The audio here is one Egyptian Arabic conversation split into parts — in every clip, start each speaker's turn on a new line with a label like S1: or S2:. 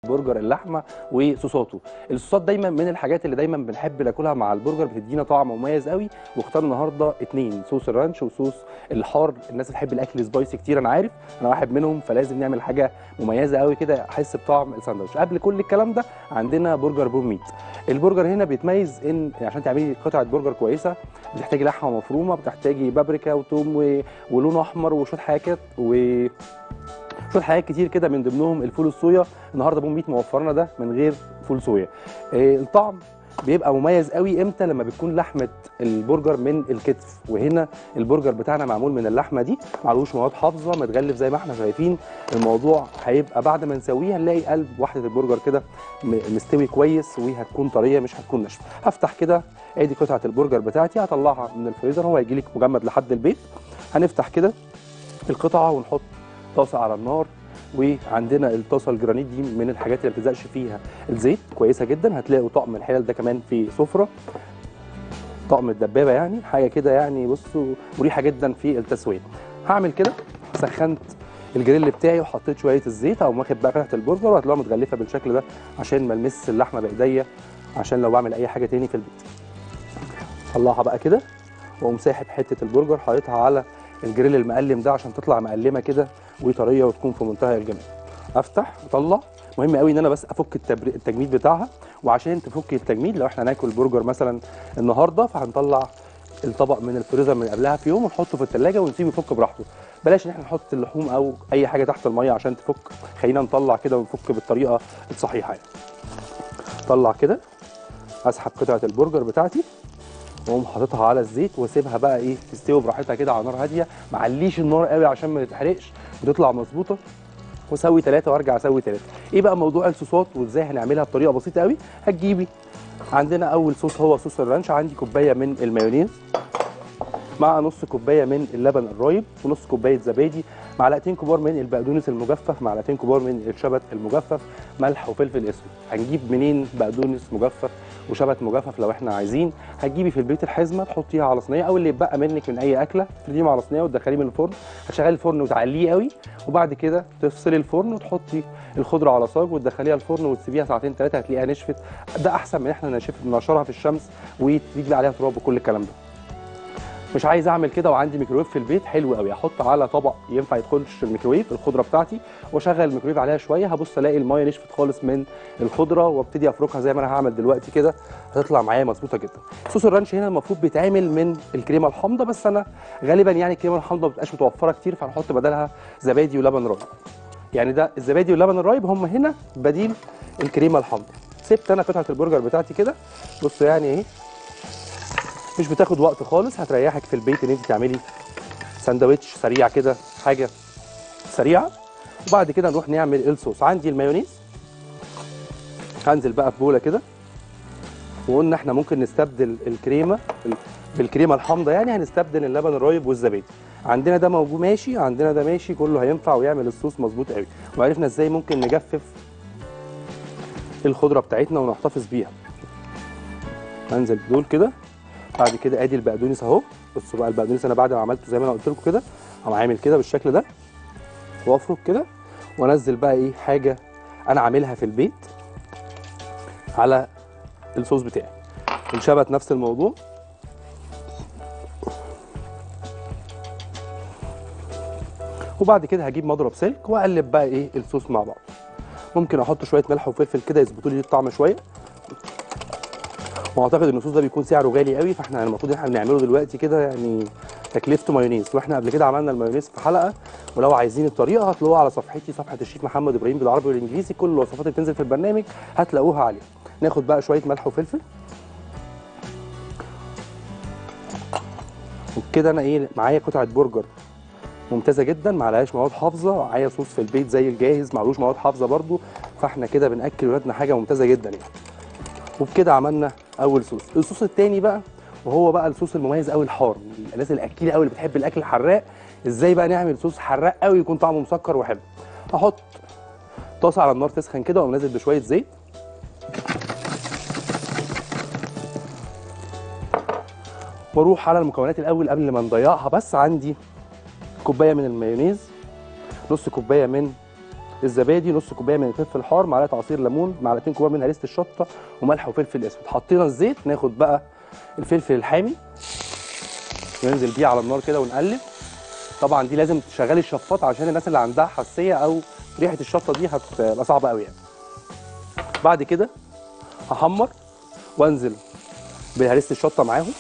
S1: برجر اللحمه وصوصاته الصوصات دايما من الحاجات اللي دايما بنحب ناكلها مع البرجر بتدينا طعم مميز قوي واختار النهارده اتنين صوص الرانش وصوص الحار الناس بتحب الاكل سبايسي كتير انا عارف انا واحد منهم فلازم نعمل حاجه مميزه قوي كده احس بطعم الساندوتش قبل كل الكلام ده عندنا برجر بون ميت البرجر هنا بيتميز ان عشان تعملي قطعه برجر كويسه بتحتاجي لحمه مفرومه بتحتاجي بابريكا وتوم و... ولون احمر وشويه حاجات و شويه حاجات كتير كده من ضمنهم الفول الصويا النهارده بوم ميت موفرنا ده من غير فول صويا آه، الطعم بيبقى مميز قوي امتى لما بتكون لحمه البرجر من الكتف وهنا البرجر بتاعنا معمول من اللحمه دي معلوش مواد حافظه متغلف زي ما احنا شايفين الموضوع هيبقى بعد ما نسويه هنلاقي قلب وحده البرجر كده م- مستوي كويس وهتكون طريه مش هتكون ناشفه هفتح كده ادي قطعه البرجر بتاعتي هطلعها من الفريزر هو هيجي لك مجمد لحد البيت هنفتح كده القطعه ونحط طاسه على النار وعندنا الطاسه الجرانيت دي من الحاجات اللي ما بتلزقش فيها الزيت كويسه جدا هتلاقوا طقم الحلل ده كمان في سفره طقم الدبابه يعني حاجه كده يعني بصوا مريحه جدا في التسويه هعمل كده سخنت الجريل بتاعي وحطيت شويه الزيت او واخد بقى قطعه البرجر وهتلاقوها متغلفه بالشكل ده عشان ما المس اللحمه بايديا عشان لو بعمل اي حاجه تاني في البيت طلعها بقى كده واقوم ساحب حته البرجر حاططها على الجريل المقلم ده عشان تطلع مقلمه كده وطريه وتكون في منتهى الجمال افتح اطلع مهم قوي ان انا بس افك التبر... التجميد بتاعها وعشان تفك التجميد لو احنا هناكل برجر مثلا النهارده فهنطلع الطبق من الفريزر من قبلها في يوم ونحطه في الثلاجه ونسيبه يفك براحته بلاش ان احنا نحط اللحوم او اي حاجه تحت الميه عشان تفك خلينا نطلع كده ونفك بالطريقه الصحيحه يعني طلع كده اسحب قطعه البرجر بتاعتي واقوم حاططها على الزيت واسيبها بقى ايه تستوي براحتها كده على نار هاديه معليش النار قوي عشان ما تتحرقش وتطلع مظبوطه واسوي ثلاثه وارجع اسوي ثلاثه ايه بقى موضوع الصوصات وازاي هنعملها بطريقه بسيطه قوي هتجيبي عندنا اول صوص هو صوص الرانش عندي كوبايه من المايونيز مع نص كوبايه من اللبن الرايب ونص كوبايه زبادي معلقتين كبار من البقدونس المجفف معلقتين كبار من الشبت المجفف ملح وفلفل اسود هنجيب منين بقدونس مجفف وشبت مجفف لو احنا عايزين هتجيبي في البيت الحزمه تحطيها على صينيه او اللي يتبقى منك من اي اكله تفرديهم على صينيه وتدخليه من الفرن هتشغلي الفرن وتعليه قوي وبعد كده تفصلي الفرن وتحطي الخضره على صاج وتدخليها الفرن وتسيبيها ساعتين ثلاثه هتلاقيها نشفت ده احسن من احنا نشف ننشرها في الشمس وتيجي عليها تراب وكل الكلام ده مش عايز اعمل كده وعندي ميكرويف في البيت حلو قوي احط على طبق ينفع يدخلش الميكرويف الخضره بتاعتي واشغل الميكرويف عليها شويه هبص الاقي المايه نشفت خالص من الخضره وابتدي افركها زي ما انا هعمل دلوقتي كده هتطلع معايا مظبوطه جدا صوص الرانش هنا المفروض بيتعمل من الكريمه الحامضه بس انا غالبا يعني الكريمه الحامضه ما بتبقاش متوفره كتير فهنحط بدلها زبادي ولبن رايب يعني ده الزبادي واللبن الرايب هم هنا بديل الكريمه الحامضه سبت انا قطعه البرجر بتاعتي كده بصوا يعني ايه مش بتاخد وقت خالص هتريحك في البيت ان انت تعملي سندوتش سريع كده حاجه سريعه وبعد كده نروح نعمل الصوص عندي المايونيز هنزل بقى في بوله كده وقلنا احنا ممكن نستبدل الكريمه ال- بالكريمه الحامضه يعني هنستبدل اللبن الرايب والزبادي عندنا ده موجود ماشي عندنا ده ماشي كله هينفع ويعمل الصوص مظبوط قوي وعرفنا ازاي ممكن نجفف الخضره بتاعتنا ونحتفظ بيها هنزل بدول كده بعد كده ادي البقدونس اهو بصوا بقى البقدونس انا بعد ما عملته زي ما انا قلت لكم كده اقوم عامل كده بالشكل ده وافرك كده وانزل بقى ايه حاجه انا عاملها في البيت على الصوص بتاعي الشبت نفس الموضوع وبعد كده هجيب مضرب سلك واقلب بقى ايه الصوص مع بعض ممكن احط شويه ملح وفلفل كده يظبطوا لي الطعم شويه واعتقد ان الصوص ده بيكون سعره غالي قوي فاحنا المفروض ان احنا بنعمله دلوقتي كده يعني تكلفته مايونيز واحنا قبل كده عملنا المايونيز في حلقه ولو عايزين الطريقه هتلاقوها على صفحتي صفحه الشيف محمد ابراهيم بالعربي والانجليزي كل الوصفات اللي بتنزل في البرنامج هتلاقوها عليها ناخد بقى شويه ملح وفلفل وبكده انا ايه معايا قطعه برجر ممتازه جدا معلهاش مواد حافظه معايا صوص في البيت زي الجاهز معلوش مواد حافظه برضو فاحنا كده بناكل ولادنا حاجه ممتازه جدا يعني وبكده عملنا اول صوص الصوص التاني بقى وهو بقى الصوص المميز قوي الحار الناس الاكيله قوي اللي بتحب الاكل الحراق ازاي بقى نعمل صوص حراق قوي يكون طعمه مسكر وحلو احط طاسه على النار تسخن كده واقوم نازل بشويه زيت واروح على المكونات الاول قبل ما نضيعها بس عندي كوبايه من المايونيز نص كوبايه من الزبادي نص كوبايه من الفلفل الحار معلقه عصير ليمون معلقتين كبار من هريسه الشطه وملح وفلفل اسود حطينا الزيت ناخد بقى الفلفل الحامي وننزل بيه على النار كده ونقلب طبعا دي لازم تشغلي الشفاط عشان الناس اللي عندها حساسيه او ريحه الشطه دي هتبقى صعبه قوي يعني بعد كده هحمر وانزل بهريسه الشطه معاهم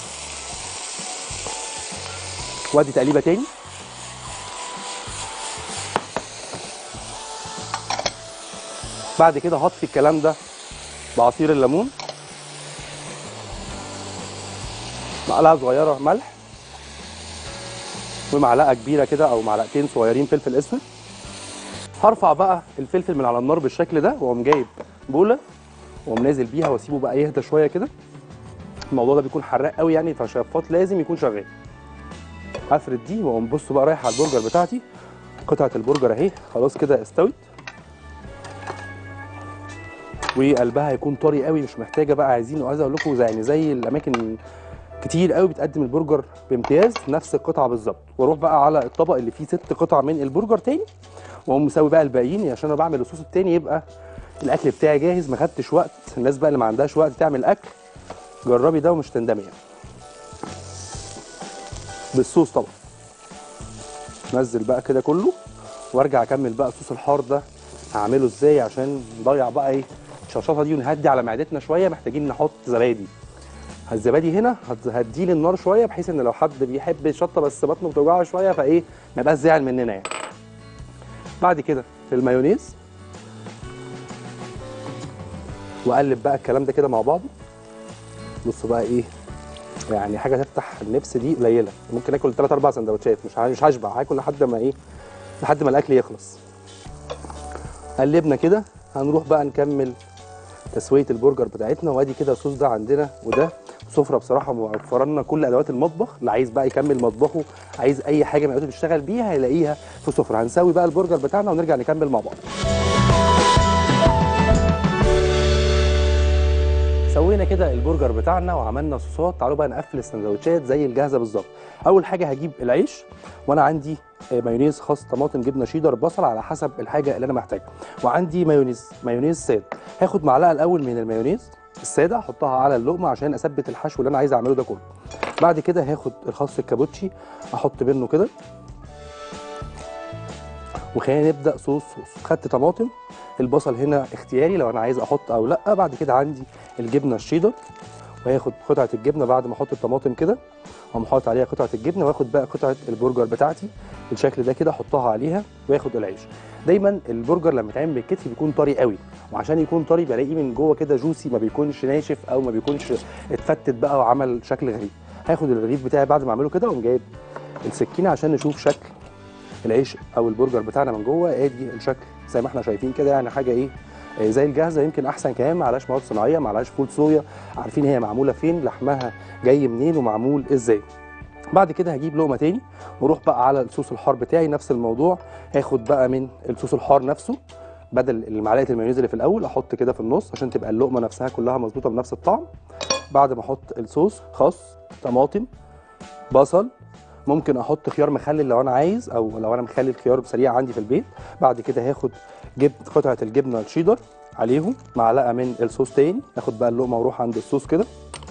S1: وادي تقليبه تاني بعد كده هطفي الكلام ده بعصير الليمون معلقه صغيره ملح ومعلقه كبيره كده او معلقتين صغيرين فلفل اسود هرفع بقى الفلفل من على النار بالشكل ده واقوم جايب بوله واقوم نازل بيها واسيبه بقى يهدى شويه كده الموضوع ده بيكون حراق قوي يعني فالشفاط لازم يكون شغال هفرد دي واقوم بص بقى رايح على البرجر بتاعتي قطعه البرجر اهي خلاص كده استوت وقلبها هيكون طري قوي مش محتاجه بقى عايزين عايز اقول لكم زي يعني زي الاماكن كتير قوي بتقدم البرجر بامتياز نفس القطعه بالظبط واروح بقى على الطبق اللي فيه ست قطع من البرجر تاني واقوم مسوي بقى الباقيين عشان انا بعمل الصوص التاني يبقى الاكل بتاعي جاهز ما خدتش وقت الناس بقى اللي ما عندهاش وقت تعمل اكل جربي ده ومش تندمي يعني بالصوص طبعا نزل بقى كده كله وارجع اكمل بقى الصوص الحار ده هعمله ازاي عشان نضيع بقى ايه الشرشطه دي ونهدي على معدتنا شويه محتاجين نحط زبادي الزبادي هنا هديه للنار شويه بحيث ان لو حد بيحب الشطه بس بطنه بتوجعه شويه فايه ما يبقاش زعل مننا يعني بعد كده في المايونيز واقلب بقى الكلام ده كده مع بعضه بصوا بقى ايه يعني حاجه تفتح النفس دي قليله ممكن اكل 3 4 سندوتشات مش مش هشبع هاكل لحد ما ايه لحد ما الاكل يخلص قلبنا كده هنروح بقى نكمل تسويه البرجر بتاعتنا وادي كده الصوص ده عندنا وده سفره بصراحه موفره لنا كل ادوات المطبخ اللي عايز بقى يكمل مطبخه عايز اي حاجه من الادوات اللي بيشتغل بيها هيلاقيها في سفره هنسوي بقى البرجر بتاعنا ونرجع نكمل مع بعض سوينا كده البرجر بتاعنا وعملنا صوصات تعالوا بقى نقفل السندوتشات زي الجاهزه بالظبط اول حاجه هجيب العيش وانا عندي مايونيز خاص طماطم جبنه شيدر بصل على حسب الحاجه اللي انا محتاجها وعندي مايونيز مايونيز ساده هاخد معلقه الاول من المايونيز الساده احطها على اللقمه عشان اثبت الحشو اللي انا عايز اعمله ده كله بعد كده هاخد الخس الكابوتشي احط منه كده وخلينا نبدا صوص صوص خدت طماطم البصل هنا اختياري لو انا عايز احط او لا بعد كده عندي الجبنه الشيدر وهاخد قطعه الجبنه بعد ما احط الطماطم كده واقوم حاطط عليها قطعه الجبنه واخد بقى قطعه البرجر بتاعتي بالشكل ده كده احطها عليها واخد العيش دايما البرجر لما يتعمل بالكتف بيكون طري قوي وعشان يكون طري بلاقيه من جوه كده جوسي ما بيكونش ناشف او ما بيكونش اتفتت بقى وعمل شكل غريب هاخد الرغيف بتاعي بعد ما اعمله كده واقوم جايب السكينه عشان نشوف شكل العيش او البرجر بتاعنا من جوه ادي الشكل زي ما احنا شايفين كده يعني حاجه ايه زي الجاهزه يمكن احسن كمان معلهاش مواد صناعيه معلهاش فول صويا عارفين هي معموله فين لحمها جاي منين ومعمول ازاي بعد كده هجيب لقمه تاني واروح بقى على الصوص الحار بتاعي نفس الموضوع هاخد بقى من الصوص الحار نفسه بدل معلقه المايونيز اللي في الاول احط كده في النص عشان تبقى اللقمه نفسها كلها مظبوطه بنفس الطعم بعد ما احط الصوص خس طماطم بصل ممكن احط خيار مخلل لو انا عايز او لو انا مخلل خيار سريع عندي في البيت بعد كده هاخد جبن قطعه الجبنه الشيدر عليهم معلقه من الصوص تاني اخد بقى اللقمه واروح عند الصوص كده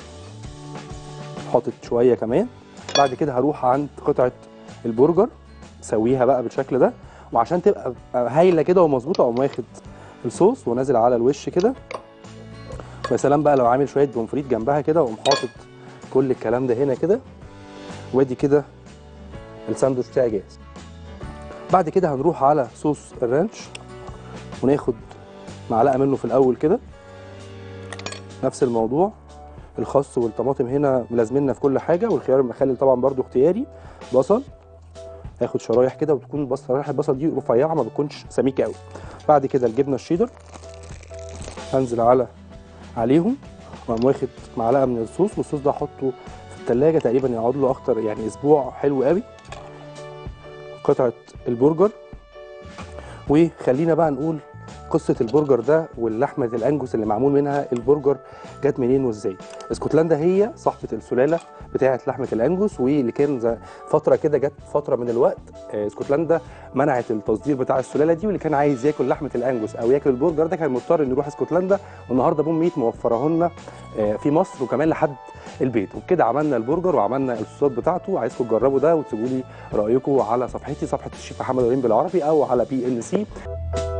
S1: حاطط شويه كمان بعد كده هروح عند قطعه البرجر اسويها بقى بالشكل ده وعشان تبقى هايله كده ومظبوطه اقوم واخد الصوص ونازل على الوش كده ويا سلام بقى لو عامل شويه بومفريت جنبها كده واقوم حاطط كل الكلام ده هنا كده وادي كده الساندوتش بتاعي جاهز بعد كده هنروح على صوص الرانش وناخد معلقه منه في الاول كده نفس الموضوع الخس والطماطم هنا ملازميننا في كل حاجه والخيار المخلل طبعا برده اختياري بصل هاخد شرايح كده وتكون البصل شرايح البصل دي رفيعه ما بتكونش سميكه قوي بعد كده الجبنه الشيدر هنزل على عليهم واقوم واخد معلقه من الصوص والصوص ده احطه في التلاجة تقريبا يقعد له اكتر يعني اسبوع حلو قوي قطعه البرجر وخلينا بقى نقول قصه البرجر ده واللحمه الانجوس اللي معمول منها البرجر جت منين وازاي اسكتلندا هي صاحبه السلاله بتاعه لحمه الانجوس واللي كان زي فتره كده جت فتره من الوقت آه، اسكتلندا منعت التصدير بتاع السلاله دي واللي كان عايز ياكل لحمه الانجوس او ياكل البرجر ده كان مضطر انه يروح اسكتلندا والنهارده بوم ميت موفره لنا آه، في مصر وكمان لحد البيت وبكده عملنا البرجر وعملنا الصوصات بتاعته عايزكم تجربوا ده وتسيبوا لي رايكم على صفحتي صفحه الشيف محمد وليم بالعربي او على بي ان سي